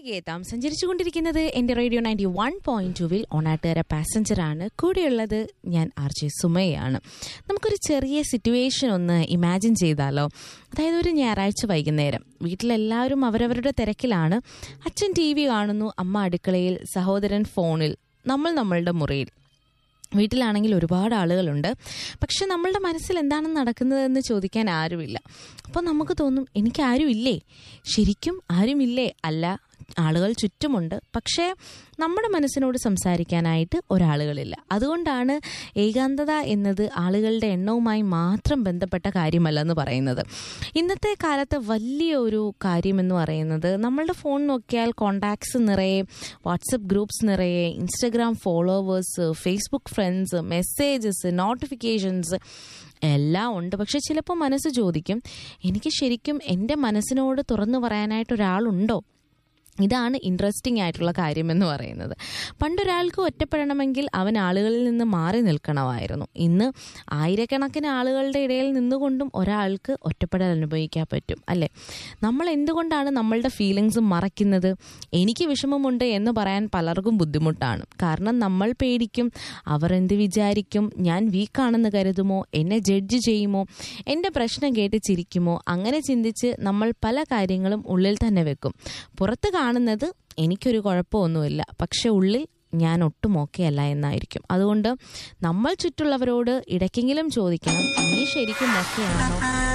തിരികെ എത്താം സഞ്ചരിച്ചുകൊണ്ടിരിക്കുന്നത് എൻ്റെ റേഡിയോ നയൻറ്റി വൺ പോയിന്റ് ടുവിൽ ഓണാട്ടുകാര പാസഞ്ചറാണ് കൂടെയുള്ളത് ഞാൻ ആർ ജെ സുമയാണ് നമുക്കൊരു ചെറിയ സിറ്റുവേഷൻ ഒന്ന് ഇമാജിൻ ചെയ്താലോ അതായത് ഒരു ഞായറാഴ്ച വൈകുന്നേരം വീട്ടിലെല്ലാവരും അവരവരുടെ തിരക്കിലാണ് അച്ഛൻ ടി വി കാണുന്നു അമ്മ അടുക്കളയിൽ സഹോദരൻ ഫോണിൽ നമ്മൾ നമ്മളുടെ മുറിയിൽ വീട്ടിലാണെങ്കിൽ ഒരുപാട് ആളുകളുണ്ട് പക്ഷെ നമ്മളുടെ മനസ്സിൽ എന്താണ് നടക്കുന്നതെന്ന് ചോദിക്കാൻ ആരുമില്ല അപ്പോൾ നമുക്ക് തോന്നും എനിക്ക് ആരുമില്ലേ ശരിക്കും ആരുമില്ലേ അല്ല ആളുകൾ ചുറ്റുമുണ്ട് പക്ഷേ നമ്മുടെ മനസ്സിനോട് സംസാരിക്കാനായിട്ട് ഒരാളുകളില്ല അതുകൊണ്ടാണ് ഏകാന്തത എന്നത് ആളുകളുടെ എണ്ണവുമായി മാത്രം ബന്ധപ്പെട്ട കാര്യമല്ല എന്ന് പറയുന്നത് ഇന്നത്തെ കാലത്ത് വലിയ ഒരു കാര്യമെന്ന് പറയുന്നത് നമ്മളുടെ ഫോൺ നോക്കിയാൽ കോണ്ടാക്ട്സ് നിറയെ വാട്സപ്പ് ഗ്രൂപ്പ്സ് നിറയെ Instagram followers Facebook friends messages notifications എല്ലാം ഉണ്ട് പക്ഷെ ചിലപ്പോൾ മനസ്സ് ചോദിക്കും എനിക്ക് ശരിക്കും എൻ്റെ മനസ്സിനോട് തുറന്നു പറയാനായിട്ട് ഒരാളുണ്ടോ ഇതാണ് ഇൻട്രസ്റ്റിംഗ് ആയിട്ടുള്ള കാര്യമെന്ന് പറയുന്നത് പണ്ടൊരാൾക്ക് ഒറ്റപ്പെടണമെങ്കിൽ അവൻ ആളുകളിൽ നിന്ന് മാറി നിൽക്കണമായിരുന്നു ഇന്ന് ആയിരക്കണക്കിന് ആളുകളുടെ ഇടയിൽ നിന്നുകൊണ്ടും ഒരാൾക്ക് ഒറ്റപ്പെടൽ അനുഭവിക്കാൻ പറ്റും അല്ലേ നമ്മൾ എന്തുകൊണ്ടാണ് നമ്മളുടെ ഫീലിങ്സ് മറയ്ക്കുന്നത് എനിക്ക് വിഷമമുണ്ട് എന്ന് പറയാൻ പലർക്കും ബുദ്ധിമുട്ടാണ് കാരണം നമ്മൾ പേടിക്കും അവർ എന്ത് വിചാരിക്കും ഞാൻ വീക്കാണെന്ന് കരുതുമോ എന്നെ ജഡ്ജ് ചെയ്യുമോ എൻ്റെ പ്രശ്നം കേട്ട് ചിരിക്കുമോ അങ്ങനെ ചിന്തിച്ച് നമ്മൾ പല കാര്യങ്ങളും ഉള്ളിൽ തന്നെ വെക്കും പുറത്ത് കാണുന്നത് എനിക്കൊരു കുഴപ്പമൊന്നുമില്ല പക്ഷെ ഉള്ളിൽ ഞാൻ ഒട്ടും ഓക്കെ അല്ല എന്നായിരിക്കും അതുകൊണ്ട് നമ്മൾ ചുറ്റുള്ളവരോട് ഇടയ്ക്കെങ്കിലും ചോദിക്കണം നീ ശരിക്കും ഓക്കെയാണോ